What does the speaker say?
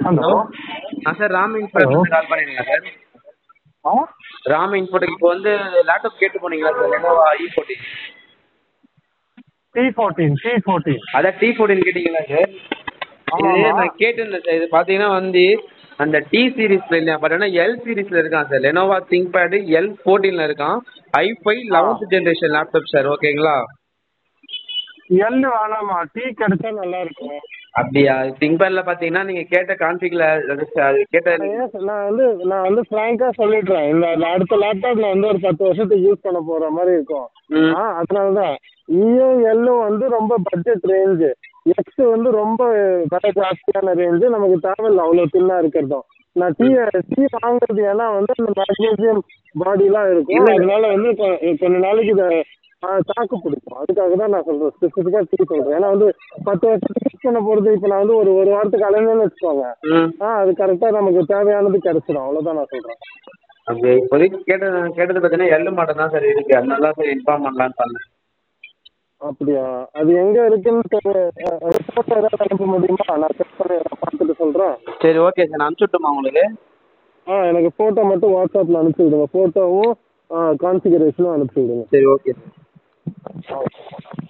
Hello ஆ sir Ram Infotech call பண்ணிருக்கீங்களா sir ஆ Ram Infotech இப்போ வந்து லேப்டாப் கேட்டு போனீங்களா sir Lenovo E fourteen T fourteen T fourteen அதான் டி ஃபோர்டீன் கேட்டிங்களா சார் ஆமா, இது ஆமா. நான் கேட்டிருந்தேன் சார் இது பார்த்தீங்கன்னா வந்து அந்த டி சீரீஸில் இல்லை பட் ஆனால் எல் சீரீஸில் இருக்கான் sir Lenovo ThinkPad L ஃபோர்டீனில் இருக்கான் I five eleventh generation laptop sir ஓகேங்களா எல் வேணாமா டி கிடைச்சா நல்லா இருக்கும் அப்படியா திங்க் பேடில் பார்த்தீங்கன்னா நீங்கள் கேட்ட கான்ஃபிகில் அது கேட்ட ஏன் சார், நான் வந்து நான் வந்து ஃப்ராங்கா சொல்லிடுறேன் இந்த இந்த அடுத்த லேப்டாப்ல வந்து ஒரு பத்து வருஷத்துக்கு யூஸ் பண்ண போற மாதிரி இருக்கும் ம். ஆ அதனால தான் இயும் எல்லும் வந்து ரொம்ப பட்ஜெட் ரேஞ்சு எக்ஸ் வந்து ரொம்ப விலை ஜாஸ்தியான ரேஞ்சு நமக்கு தேவையில்லை அவ்வளோ தின்னா இருக்கிறதும் நான் டீ டீ வாங்குறது ஏன்னா வந்து அந்த மேக்னீசியம் பாடிலாம் இருக்கும் இல்ல. அதனால வந்து கொ- கொஞ்ச நாளைக்கு இதை தாக்கு பிடிக்கும் அதுக்காக தான் நான் சொல்றேன் ஸ்பெசிஃபிக்காக டீ சொல்றேன் ஏன்னா வந்து பத்து வருஷத்துக்கு யூஸ் பண்ண போறது இப்போ நான் வந்து ஒரு ஒரு வாரத்துக்கு அலைஞ்சேன்னு வச்சுக்கோங்க ம் ஆ அது கரெக்டாக நமக்கு தேவையானது கிடைச்சிடும் அவ்வளோதான் நான் சொல்கிறேன் ஓகே இப்போதைக்கு கேட்டது கேட்டது பார்த்தீங்கன்னா எல்லு மாடல் தான் சார் இருக்குது அதனால தான் சார் இன்ஃபார்ம் பண்ணலான்னு பண்ணேன் அப்படியா அது எங்கே இருக்குன்னு ஃபோட்டோ ஏதாவது அனுப்ப முடியுமா நான் செக் பண்ணி நான் பார்த்துட்டு சொல்கிறேன் சரி ஓகே சார் நான் அனுப்பிச்சுட்டுமா உங்களுக்கு ஆ எனக்கு ஃபோட்டோ மட்டும் வாட்ஸ்அப்பில் அனுப்பிச்சி விடுங்க ஃபோட்டோவும் கான்ஃபிகரேஷனும் அனுப்பிச்சி விடுங்க சரி ஓகே சார் ஓகே